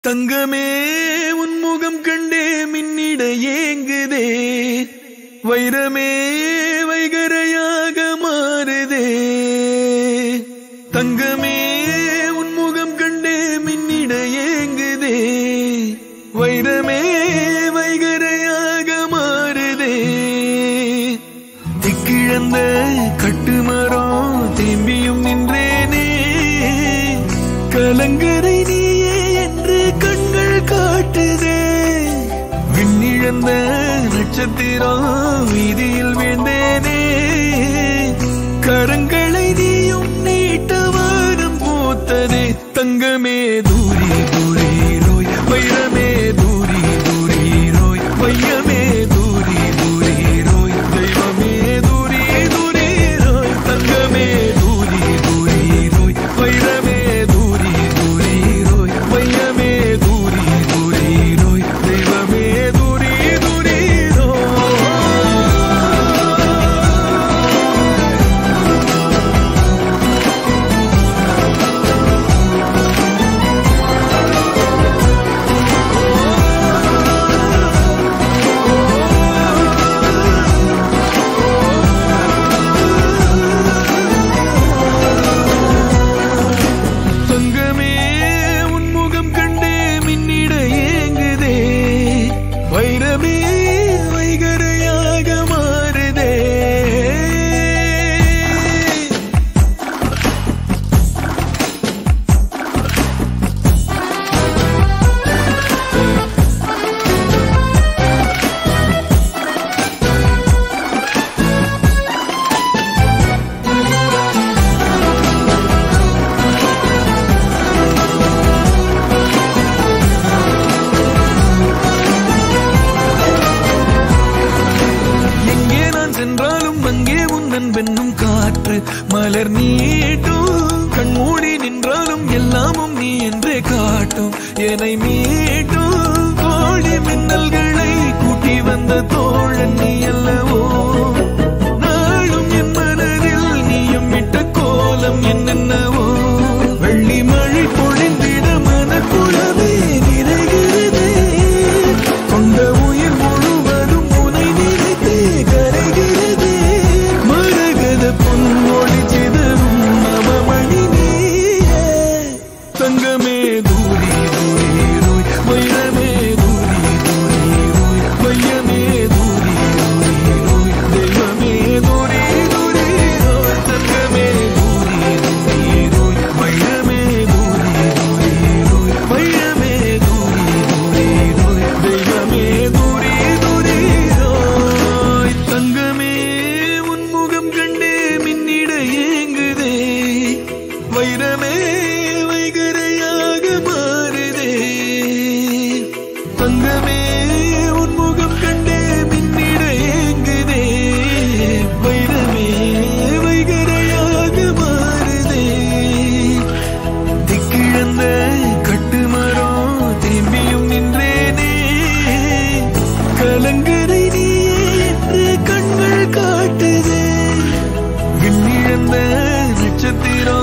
தங்கமே உன் முகம் கண்டே மின்னிட ஏங்குதே வைரமே வைகரையாக மாறுதே தங்கமே உன் முகம் கண்டே மின்னிட ஏங்குதே வைரமே வைகரையாக மாறுதே திக்கிழந்த கட்டுமரம் தேம்பியும் நின்றேனே கலங்கரை நீயே என்று கண்கள் காட்டுதே விண்ணிழந்த நட்சத்திரம் வீதியில் வீழ்ந்தேனே கரங்களை நீயும் நீட்ட வானம் பூத்ததே தங்கமே தூரி தூரி ரோய் வைரமே தூரி தூரி ரோய் வையமே தூரி தூரி ரோய் தெய்வமே தூரி தூரி ரோய் தங்கமே தூரி தூரி ரோய் வைரமே தூரி தூரி ரோய் வையமே தூரி தூரி ரோய் தெய்வமே தூரி தூரி ரோய் தங்கமே உன் முகம் கண்டே மின்னிட ஏங்குதே வைரமே வைகரையாக மாறுதே எங்கே நான் சென்றாலும் அங்கே உந்தன் பெண்ணும் காற்று மலர் நீட்டும் கண்மூடி நின்றாலும் எல்லாமும் நீ என்றே காட்டும் என்னை மீட்டும் கோழி மின்னல்களை கூட்டி வந்த தோழன் நீ அல்லவோ நாளும் என் மனதில் நீயும் விட்ட கோலம் என்னென்னவோ வெள்ளி மழை பொழிந்திட மனக்குளமே நிறைகிறதே கொண்ட உயிர் முழுவதும் உனை நினைத்தே கரைகிறதே மரகத பொன்மொழி சிதறும் நவமணி நீயே தங்கமே தூரி தூரி ரோய் வைரமே தூரி தூரி ரோய் வையமே தூரி தூரி ரோய் தெய்வமே தூரி தூரி ரோய் தங்கமே தூரி தூரி ரோய் வைரமே தூரி தூரி ரோய் வைரமே தூரி தூரி ரோய் தெய்வமே தூரி தூரி ரோய் தங்கமே உன் முகம் கண்டே மின்னிட ஏங்குதே வைரமே வைகரையாக மாறுதே தங்கமே உன் முகம் கண்டே மின்னிட ஏங்குதே வைரமே வைகரையாக மாறுதே திக்கிழந்த கட்டுமரம் திரும்பியும் நின்றேனே கலங்கரை நீயே என்று கண்கள் காட்டுதே விண்ணிழந்த நட்சத்திரம்